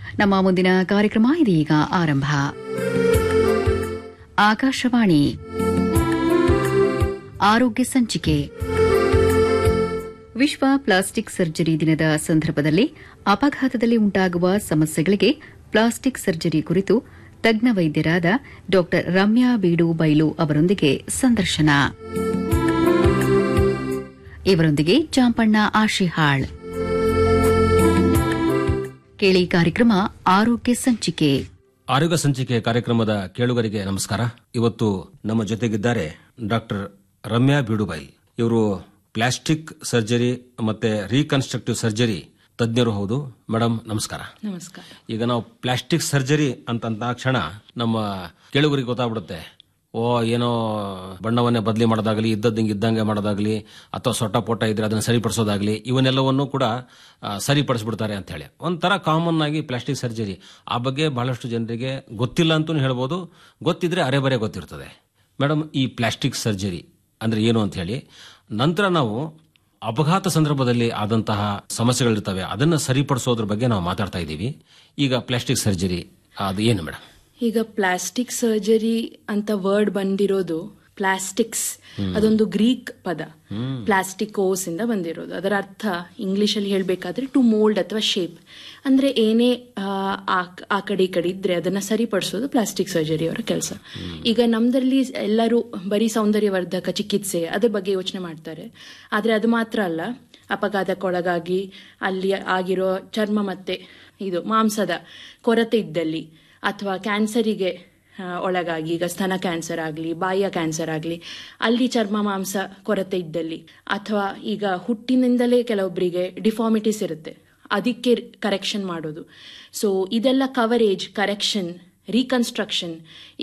ನಮ್ಮ ಮುಂದಿನ ಕಾರ್ಯಕ್ರಮ ಇದೀಗ ಆರಂಭ ಆಕಾಶವಾಣಿ ಆರೋಗ್ಯ ಸಂಚಿಕೆ ವಿಶ್ವ ಪ್ಲಾಸ್ಟಿಕ್ ಸರ್ಜರಿ ದಿನದ ಸಂದರ್ಭದಲ್ಲಿ ಅಪಘಾತದಲ್ಲಿ ಉಂಟಾಗುವ ಸಮಸ್ಯೆಗಳಿಗೆ ಪ್ಲಾಸ್ಟಿಕ್ ಸರ್ಜರಿ ಕುರಿತು ತಜ್ಞ ವೈದ್ಯರಾದ ಡಾ ರಮ್ಯಾ ಬೀಡು ಬೈಲು ಅವರೊಂದಿಗೆ ಸಂದರ್ಶನ ಇವರೊಂದಿಗೆ ಜಾಂಪಣ್ಣ ಆಶಿಹಾಳ್ ಕೇಳಿ ಕಾರ್ಯಕ್ರಮ ಆರೋಗ್ಯ ಸಂಚಿಕೆ ಆರೋಗ್ಯ ಸಂಚಿಕೆ ಕಾರ್ಯಕ್ರಮದ ಕೇಳುಗರಿಗೆ ನಮಸ್ಕಾರ ಇವತ್ತು ನಮ್ಮ ಜೊತೆಗಿದ್ದಾರೆ ಡಾಕ್ಟರ್ ರಮ್ಯಾ ಬೀಡುಬಾಯಿ ಇವರು ಪ್ಲಾಸ್ಟಿಕ್ ಸರ್ಜರಿ ಮತ್ತೆ ರೀಕನ್ಸ್ಟ್ರಕ್ಟಿವ್ ಸರ್ಜರಿ ತಜ್ಞರು ಹೌದು ಮೇಡಮ್ ನಮಸ್ಕಾರ ನಮಸ್ಕಾರ ಈಗ ನಾವು ಪ್ಲಾಸ್ಟಿಕ್ ಸರ್ಜರಿ ಅಂತ ಕ್ಷಣ ನಮ್ಮ ಕೇಳುಗರಿಗೆ ಗೊತ್ತಾಗ್ಬಿಡುತ್ತೆ ಓ ಏನೋ ಬಣ್ಣವನ್ನೇ ಬದಲಿ ಮಾಡೋದಾಗಲಿ ಇದ್ದದ್ದಂಗೆ ಇದ್ದಂಗೆ ಮಾಡೋದಾಗಲಿ ಅಥವಾ ಸೊಟ್ಟ ಪೊಟ್ಟ ಇದ್ರೆ ಅದನ್ನು ಸರಿಪಡಿಸೋದಾಗಲಿ ಇವನ್ನೆಲ್ಲವನ್ನು ಕೂಡ ಆ, ಸರಿಪಡಿಸ್ಬಿಡ್ತಾರೆ ಅಂತ ಹೇಳಿ ಒಂಥರ ಕಾಮನ್ ಆಗಿ ಪ್ಲಾಸ್ಟಿಕ್ ಸರ್ಜರಿ ಆ ಬಗ್ಗೆ ಬಹಳಷ್ಟು ಜನರಿಗೆ ಗೊತ್ತಿಲ್ಲ ಅಂತಲೂ ಹೇಳ್ಬೋದು ಗೊತ್ತಿದ್ರೆ ಅರೆಬರೆ ಗೊತ್ತಿರ್ತದೆ ಮೇಡಮ್ ಈ ಪ್ಲಾಸ್ಟಿಕ್ ಸರ್ಜರಿ ಅಂದ್ರೆ ಏನು ಅಂತ ಹೇಳಿ ನಂತರ ನಾವು ಅಪಘಾತ ಸಂದರ್ಭದಲ್ಲಿ ಆದಂತಹ ಸಮಸ್ಯೆಗಳಿರ್ತವೆ ಅದನ್ನು ಸರಿಪಡಿಸೋದ್ರ ಬಗ್ಗೆ ನಾವು ಮಾತಾಡ್ತಾ ಇದ್ದೀವಿ ಈಗ ಪ್ಲಾಸ್ಟಿಕ್ ಸರ್ಜರಿ ಅದು ಏನು ಮೇಡಮ್ ಈಗ ಪ್ಲಾಸ್ಟಿಕ್ ಸರ್ಜರಿ ಅಂತ ವರ್ಡ್ ಬಂದಿರೋದು ಪ್ಲಾಸ್ಟಿಕ್ಸ್ ಅದೊಂದು ಗ್ರೀಕ್ ಪದ ಪ್ಲಾಸ್ಟಿಕೋಸ್ ಇಂದ ಬಂದಿರೋದು ಅದರ ಅರ್ಥ ಇಂಗ್ಲಿಷ್ ಅಲ್ಲಿ ಹೇಳ್ಬೇಕಾದ್ರೆ ಟು ಮೋಲ್ಡ್ ಅಥವಾ ಶೇಪ್ ಅಂದ್ರೆ ಏನೇ ಆ, ಆ- ಆ ಕಡೆ ಈ ಕಡೆ ಇದ್ರೆ ಅದನ್ನ ಸರಿಪಡಿಸೋದು ಪ್ಲಾಸ್ಟಿಕ್ ಸರ್ಜರಿ ಅವರ ಕೆಲಸ ಈಗ ನಮ್ದಲ್ಲಿ ಎಲ್ಲರೂ ಬರೀ ಸೌಂದರ್ಯವರ್ಧಕ ಚಿಕಿತ್ಸೆ ಅದ್ರ ಬಗ್ಗೆ ಯೋಚನೆ ಮಾಡ್ತಾರೆ ಆದ್ರೆ ಅದು ಮಾತ್ರ ಅಲ್ಲ ಅಪಘಾತಕ್ಕೊಳಗಾಗಿ ಅಲ್ಲಿ ಆಗಿರೋ ಚರ್ಮ ಮತ್ತೆ ಇದು ಮಾಂಸದ ಕೊರತೆ ಇದ್ದಲ್ಲಿ ಅಥವಾ ಕ್ಯಾನ್ಸರಿಗೆ ಆ, ಒಳಗಾಗಿ ಈಗ ಸ್ತನ ಕ್ಯಾನ್ಸರ್ ಆಗಲಿ ಬಾಯಿಯ ಕ್ಯಾನ್ಸರ್ ಆಗಲಿ ಅಲ್ಲಿ ಚರ್ಮ ಮಾಂಸ ಕೊರತೆ ಇದ್ದಲ್ಲಿ ಅಥವಾ ಈಗ ಹುಟ್ಟಿನಿಂದಲೇ ಕೆಲವೊಬ್ಬರಿಗೆ ಡಿಫಾರ್ಮಿಟೀಸ್ ಇರುತ್ತೆ ಅದಕ್ಕೆ ಕರೆಕ್ಷನ್ ಮಾಡೋದು ಸೊ ಇದೆಲ್ಲ ಕವರೇಜ್ ಕರೆಕ್ಷನ್ ರೀಕನ್ಸ್ಟ್ರಕ್ಷನ್